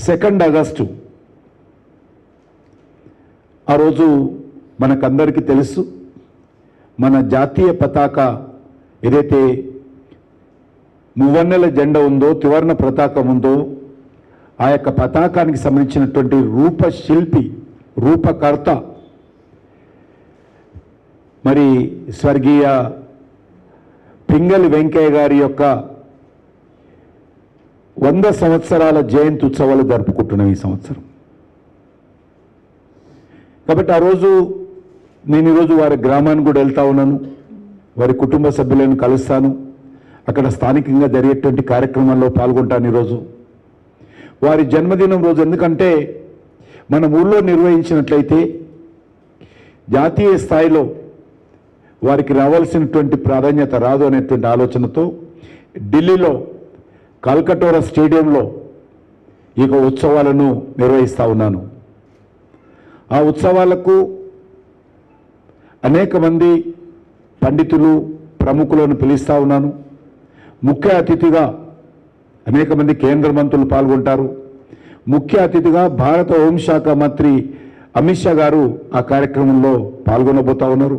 second August ఆ రోజు మనకందరికీ తెలుసు మన జాతీయ పతాక ఏదైతే మువ్వన్నెల జెండా ఉందో త్రివర్ణ పతాకం ఉందో ఆ యొక్క పతాకానికి సంబంధించినటువంటి రూపశిల్పి రూపకర్త మరి స్వర్గీయ పింగళి వెంకయ్య గారి యొక్క వంద సంవత్సరాల జయంతి ఉత్సవాలు జరుపుకుంటున్నాం ఈ సంవత్సరం కాబట్టి ఆ రోజు నేను ఈరోజు వారి గ్రామానికి కూడా వెళ్తా ఉన్నాను వారి కుటుంబ సభ్యులను కలుస్తాను అక్కడ స్థానికంగా జరిగేటువంటి కార్యక్రమాల్లో పాల్గొంటాను ఈరోజు వారి జన్మదినం రోజు ఎందుకంటే మన ఊళ్ళో నిర్వహించినట్లయితే జాతీయ స్థాయిలో వారికి రావాల్సినటువంటి ప్రాధాన్యత రాదు అనేటువంటి ఆలోచనతో ఢిల్లీలో కల్కటోరా స్టేడియంలో ఈ యొక్క ఉత్సవాలను నిర్వహిస్తూ ఉన్నాను ఆ ఉత్సవాలకు అనేక మంది పండితులు ప్రముఖులను పిలుస్తూ ఉన్నాను ముఖ్య అతిథిగా అనేక మంది కేంద్ర మంత్రులు పాల్గొంటారు ముఖ్య అతిథిగా భారత హోంశాఖ మంత్రి అమిత్ షా గారు ఆ కార్యక్రమంలో పాల్గొనబోతా ఉన్నారు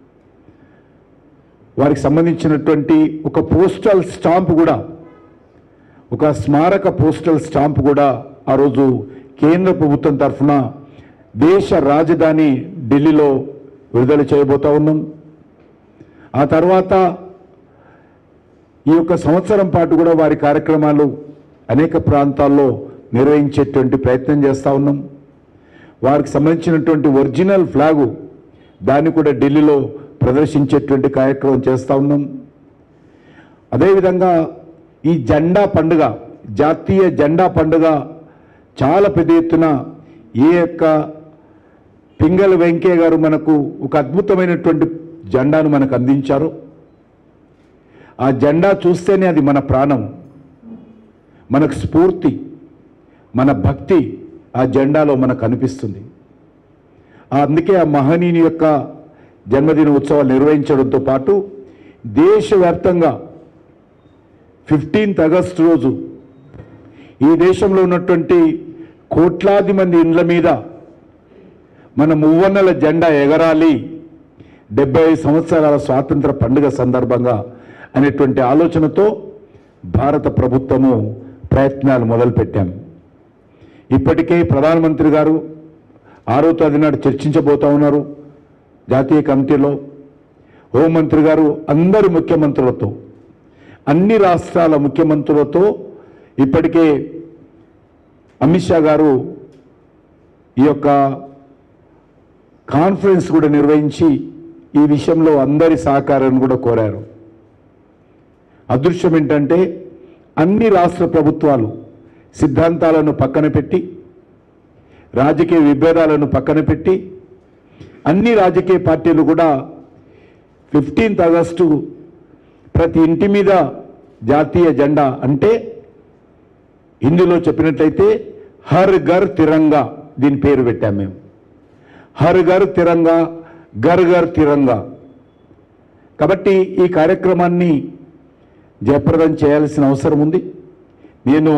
వారికి సంబంధించినటువంటి ఒక పోస్టల్ స్టాంప్ కూడా ఒక స్మారక పోస్టల్ స్టాంప్ కూడా ఆ రోజు కేంద్ర ప్రభుత్వం తరఫున దేశ రాజధాని ఢిల్లీలో విడుదల చేయబోతా ఉన్నాం ఆ తర్వాత ఈ యొక్క సంవత్సరం పాటు కూడా వారి కార్యక్రమాలు అనేక ప్రాంతాల్లో నిర్వహించేటువంటి ప్రయత్నం చేస్తూ ఉన్నాం వారికి సంబంధించినటువంటి ఒరిజినల్ ఫ్లాగు దాన్ని కూడా ఢిల్లీలో ప్రదర్శించేటువంటి కార్యక్రమం చేస్తూ ఉన్నాం అదేవిధంగా ఈ జెండా పండుగ జాతీయ జెండా పండుగ చాలా పెద్ద ఎత్తున ఏ యొక్క పింగళ వెంకయ్య గారు మనకు ఒక అద్భుతమైనటువంటి జెండాను మనకు అందించారు ఆ జెండా చూస్తేనే అది మన ప్రాణం మనకు స్ఫూర్తి మన భక్తి ఆ జెండాలో మనకు అనిపిస్తుంది ఆ అందుకే ఆ మహనీయుని యొక్క జన్మదిన ఉత్సవాలు నిర్వహించడంతో పాటు దేశవ్యాప్తంగా ఫిఫ్టీన్త్ ఆగస్టు రోజు ఈ దేశంలో ఉన్నటువంటి కోట్లాది మంది ఇండ్ల మీద మన మువ్వన్నెల జెండా ఎగరాలి డెబ్బై ఐదు సంవత్సరాల స్వాతంత్ర పండుగ సందర్భంగా అనేటువంటి ఆలోచనతో భారత ప్రభుత్వము ప్రయత్నాలు మొదలుపెట్టాం ఇప్పటికే ప్రధానమంత్రి గారు ఆరో తేదీ నాడు చర్చించబోతా ఉన్నారు జాతీయ కమిటీలో హోంమంత్రి గారు అందరి ముఖ్యమంత్రులతో అన్ని రాష్ట్రాల ముఖ్యమంత్రులతో ఇప్పటికే అమిత్ షా గారు ఈ యొక్క కాన్ఫరెన్స్ కూడా నిర్వహించి ఈ విషయంలో అందరి సహకారాన్ని కూడా కోరారు అదృశ్యం ఏంటంటే అన్ని రాష్ట్ర ప్రభుత్వాలు సిద్ధాంతాలను పక్కన పెట్టి రాజకీయ విభేదాలను పక్కన పెట్టి అన్ని రాజకీయ పార్టీలు కూడా ఫిఫ్టీన్త్ ఆగస్టు ప్రతి ఇంటి మీద జాతీయ జెండా అంటే హిందీలో చెప్పినట్లయితే హర్ ఘర్ తిరంగా దీని పేరు పెట్టాం మేము హర్ ఘర్ తిరంగా ఘర్ ఘర్ తిరంగా కాబట్టి ఈ కార్యక్రమాన్ని జయప్రదం చేయాల్సిన అవసరం ఉంది నేను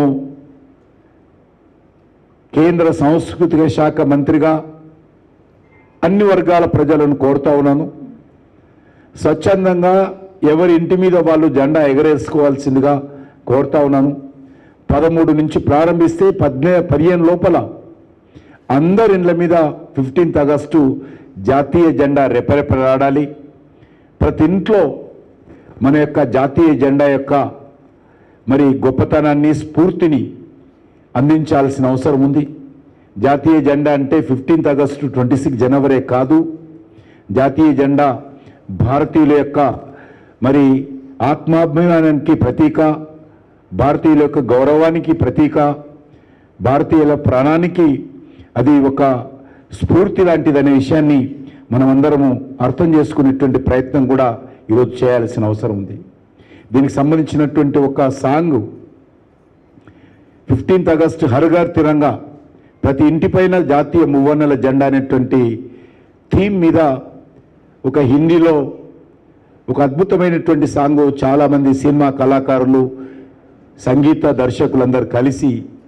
కేంద్ర సాంస్కృతిక శాఖ మంత్రిగా అన్ని వర్గాల ప్రజలను కోరుతా ఉన్నాను స్వచ్ఛందంగా ఎవరి ఇంటి మీద వాళ్ళు జెండా ఎగరేసుకోవాల్సిందిగా కోరుతా ఉన్నాను పదమూడు నుంచి ప్రారంభిస్తే పద్నే పదిహేను లోపల అందరి ఇండ్ల మీద ఫిఫ్టీన్త్ ఆగస్టు జాతీయ జెండా రెపరెపలాడాలి ప్రతి ఇంట్లో మన యొక్క జాతీయ జెండా యొక్క మరి గొప్పతనాన్ని స్ఫూర్తిని అందించాల్సిన అవసరం ఉంది జాతీయ జెండా అంటే ఫిఫ్టీన్త్ ఆగస్టు ట్వంటీ సిక్స్ జనవరి కాదు జాతీయ జెండా భారతీయుల యొక్క మరి ఆత్మాభిమానానికి ప్రతీక భారతీయుల యొక్క గౌరవానికి ప్రతీక భారతీయుల ప్రాణానికి అది ఒక స్ఫూర్తి లాంటిదనే విషయాన్ని మనమందరము అర్థం చేసుకునేటువంటి ప్రయత్నం కూడా ఈరోజు చేయాల్సిన అవసరం ఉంది దీనికి సంబంధించినటువంటి ఒక సాంగ్ ఫిఫ్టీన్త్ ఆగస్టు హర్ఘర్ తిరంగా ప్రతి ఇంటిపైన జాతీయ మువ్వన్నెల జెండా అనేటువంటి థీమ్ మీద ఒక హిందీలో ఒక అద్భుతమైనటువంటి సాంగ్ చాలామంది సినిమా కళాకారులు సంగీత దర్శకులందరూ కలిసి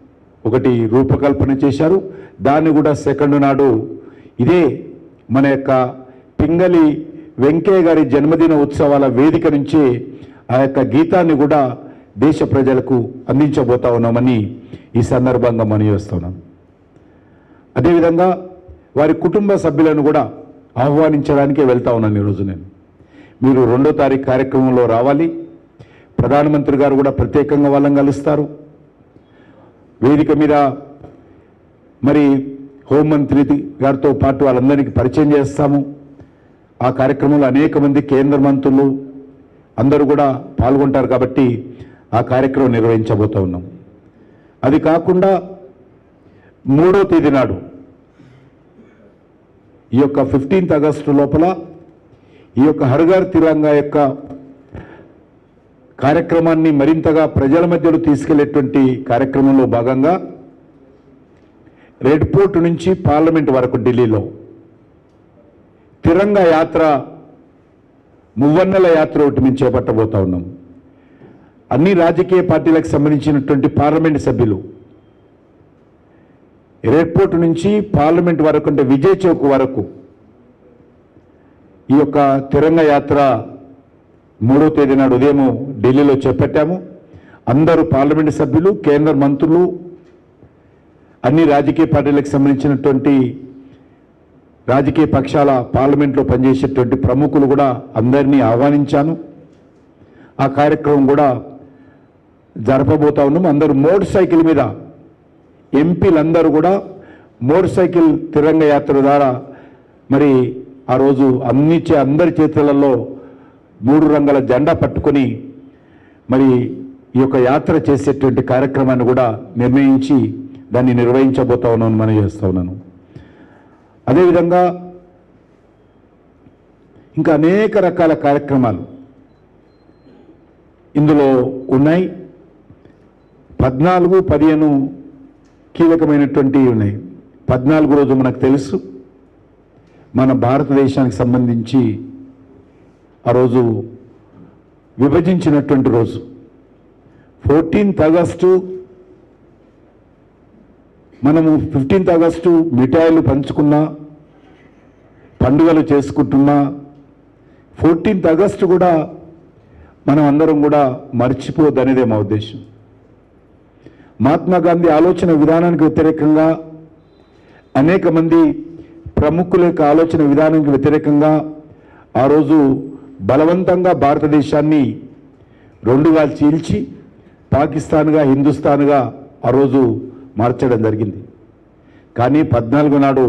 ఒకటి రూపకల్పన చేశారు దాన్ని కూడా సెకండ్ నాడు ఇదే మన యొక్క పింగళి వెంకయ్య గారి జన్మదిన ఉత్సవాల వేదిక నుంచి ఆ యొక్క గీతాన్ని కూడా దేశ ప్రజలకు అందించబోతా ఉన్నామని ఈ సందర్భంగా మనం చేస్తున్నాం అదేవిధంగా వారి కుటుంబ సభ్యులను కూడా ఆహ్వానించడానికే వెళ్తా ఉన్నాను ఈరోజు నేను మీరు రెండో తారీఖు కార్యక్రమంలో రావాలి ప్రధానమంత్రి గారు కూడా ప్రత్యేకంగా వాళ్ళని కలుస్తారు వేదిక మీద మరి హోంమంత్రి గారితో పాటు వాళ్ళందరికీ పరిచయం చేస్తాము ఆ కార్యక్రమంలో అనేక మంది కేంద్ర మంత్రులు అందరూ కూడా పాల్గొంటారు కాబట్టి ఆ కార్యక్రమం నిర్వహించబోతూ ఉన్నాం అది కాకుండా మూడో తేదీ నాడు ఈ యొక్క ఫిఫ్టీన్త్ ఆగస్టు లోపల ఈ యొక్క హర్ఘర్ తిరంగా యొక్క కార్యక్రమాన్ని మరింతగా ప్రజల మధ్యలో తీసుకెళ్లేటువంటి కార్యక్రమంలో భాగంగా రెడ్ పోర్ట్ నుంచి పార్లమెంట్ వరకు ఢిల్లీలో తిరంగా యాత్ర మువ్వన్నెల యాత్ర ఒకటి మేము చేపట్టబోతా ఉన్నాం అన్ని రాజకీయ పార్టీలకు సంబంధించినటువంటి పార్లమెంట్ సభ్యులు ఎయిర్పోర్ట్ నుంచి పార్లమెంట్ వరకు అంటే విజయ్ చౌక్ వరకు ఈ యొక్క తిరంగ యాత్ర మూడో తేదీ నాడు ఉదయం ఢిల్లీలో చేపట్టాము అందరూ పార్లమెంట్ సభ్యులు కేంద్ర మంత్రులు అన్ని రాజకీయ పార్టీలకు సంబంధించినటువంటి రాజకీయ పక్షాల పార్లమెంట్లో పనిచేసేటువంటి ప్రముఖులు కూడా అందరినీ ఆహ్వానించాను ఆ కార్యక్రమం కూడా జరపబోతా ఉన్నాం అందరూ మోటార్ సైకిల్ మీద ఎంపీలందరూ కూడా మోటార్ సైకిల్ తిరంగ యాత్ర ద్వారా మరి ఆ రోజు అన్ని చే- అందరి చేతులలో మూడు రంగుల జెండా పట్టుకొని మరి ఈ యొక్క యాత్ర చేసేటువంటి కార్యక్రమాన్ని కూడా నిర్ణయించి దాన్ని నిర్వహించబోతా ఉన్నాను మనం చేస్తా ఉన్నాను అదేవిధంగా ఇంకా అనేక రకాల కార్యక్రమాలు ఇందులో ఉన్నాయి పద్నాలుగు పదిహేను కీలకమైనటువంటివి ఉన్నాయి పద్నాలుగు రోజు మనకు తెలుసు మన భారతదేశానికి సంబంధించి ఆ రోజు విభజించినటువంటి రోజు ఫోర్టీన్త్ ఆగస్టు మనము ఫిఫ్టీన్త్ ఆగస్టు మిఠాయిలు పంచుకున్నా పండుగలు చేసుకుంటున్నా ఫోర్టీన్త్ ఆగస్టు కూడా మనం అందరం కూడా మర్చిపోదనేదే మా ఉద్దేశం మహాత్మా గాంధీ ఆలోచన విధానానికి వ్యతిరేకంగా అనేక మంది ప్రముఖుల యొక్క ఆలోచన విధానానికి వ్యతిరేకంగా ఆ రోజు బలవంతంగా భారతదేశాన్ని రెండుగా చీల్చి పాకిస్తాన్గా హిందుస్థాన్గా ఆ రోజు మార్చడం జరిగింది కానీ పద్నాలుగు నాడు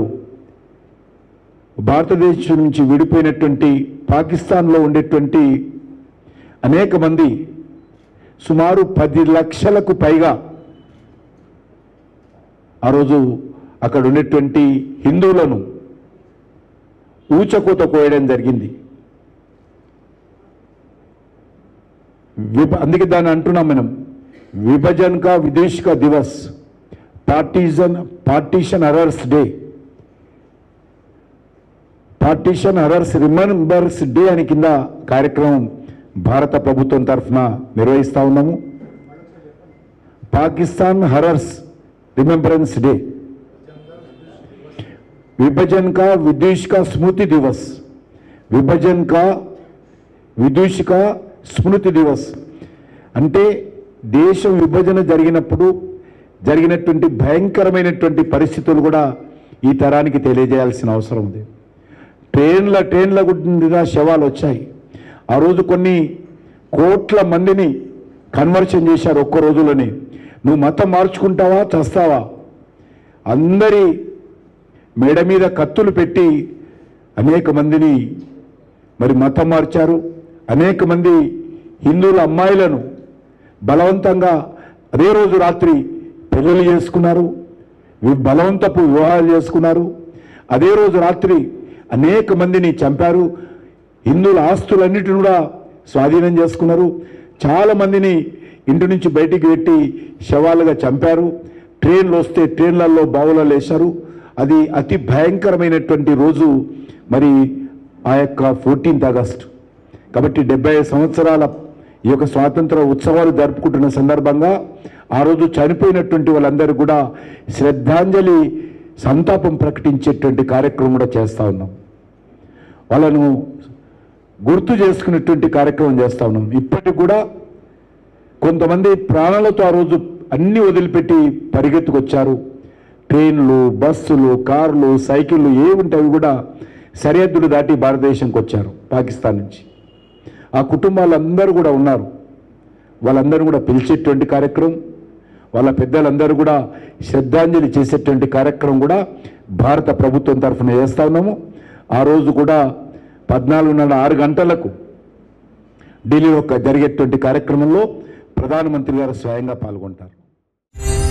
భారతదేశం నుంచి విడిపోయినటువంటి పాకిస్తాన్లో ఉండేటువంటి అనేక మంది సుమారు పది లక్షలకు పైగా ఆ రోజు అక్కడ ఉండేటువంటి హిందువులను ఊచకోత కోయడం జరిగింది విభ అందుకే దాన్ని అంటున్నాం మనం విభజన్ కా విదేశ్ కా దివస్ partition partition horrors day partition horrors remembrance day అని కింద కార్యక్రమం భారత ప్రభుత్వం తరఫున నిర్వహిస్తా ఉన్నాము పాకిస్తాన్ హరర్స్ రిమెంబరెన్స్ డే विभाजन का विदेश का स्मृति दिवस విభజన్ కా విదూషి కా స్మృతి దివస్ అంటే దేశ విభజన జరిగినప్పుడు జరిగినటువంటి భయంకరమైనటువంటి పరిస్థితులు కూడా ఈ తరానికి తెలియజేయాల్సిన అవసరం ఉంది ట్రైన్ల ట్రైన్ల గుండా శవాలు వచ్చాయి ఆ రోజు కొన్ని కోట్ల మందిని కన్వర్షన్ చేశారు ఒక్క రోజులోనే నువ్వు మతం మార్చుకుంటావా చస్తావా అందరి మెడ మీద కత్తులు పెట్టి అనేక మందిని మరి మతం మార్చారు అనేక మంది హిందువుల అమ్మాయిలను బలవంతంగా అదే రోజు రాత్రి పెళ్ళిళ్ళు చేసుకున్నారు వి- బలవంతపు వివాహాలు చేసుకున్నారు అదే రోజు రాత్రి అనేక మందిని చంపారు హిందువుల ఆస్తులన్నిటిని కూడా స్వాధీనం చేసుకున్నారు చాలా మందిని ఇంటి నుంచి బయటికి పెట్టి శవాలుగా చంపారు ట్రైన్లు వస్తే ట్రైన్లలో బావులలో వేశారు అది అతి భయంకరమైనటువంటి రోజు మరి ఆ యొక్క ఫోర్టీన్త్ ఆగస్ట్ కాబట్టి డెబ్బై సంవత్సరాల ఈ యొక్క స్వాతంత్ర ఉత్సవాలు జరుపుకుంటున్న సందర్భంగా ఆ రోజు చనిపోయినటువంటి వాళ్ళందరూ కూడా శ్రద్ధాంజలి సంతాపం ప్రకటించేటువంటి కార్యక్రమం కూడా చేస్తూ ఉన్నాం వాళ్ళను గుర్తు చేసుకునేటువంటి కార్యక్రమం చేస్తూ ఉన్నాం ఇప్పటికి కూడా కొంతమంది ప్రాణాలతో ఆ రోజు అన్ని వదిలిపెట్టి పరిగెత్తుకొచ్చారు ట్రైన్లు బస్సులు కార్లు సైకిళ్ళు ఏ ఉంటే అవి కూడా సరిహద్దులు దాటి భారతదేశంకి వచ్చారు పాకిస్తాన్ నుంచి ఆ కుటుంబాలందరూ కూడా ఉన్నారు వాళ్ళందరూ కూడా పిలిచేటువంటి కార్యక్రమం వాళ్ళ పెద్దలందరూ కూడా శ్రద్ధాంజలి చేసేటువంటి కార్యక్రమం కూడా భారత ప్రభుత్వం తరఫున చేస్తా ఉన్నాము ఆ రోజు కూడా పద్నాలుగున్నర ఆరు గంటలకు ఢిల్లీలో ఒక జరిగేటువంటి కార్యక్రమంలో ప్రధానమంత్రి గారు స్వయంగా పాల్గొంటారు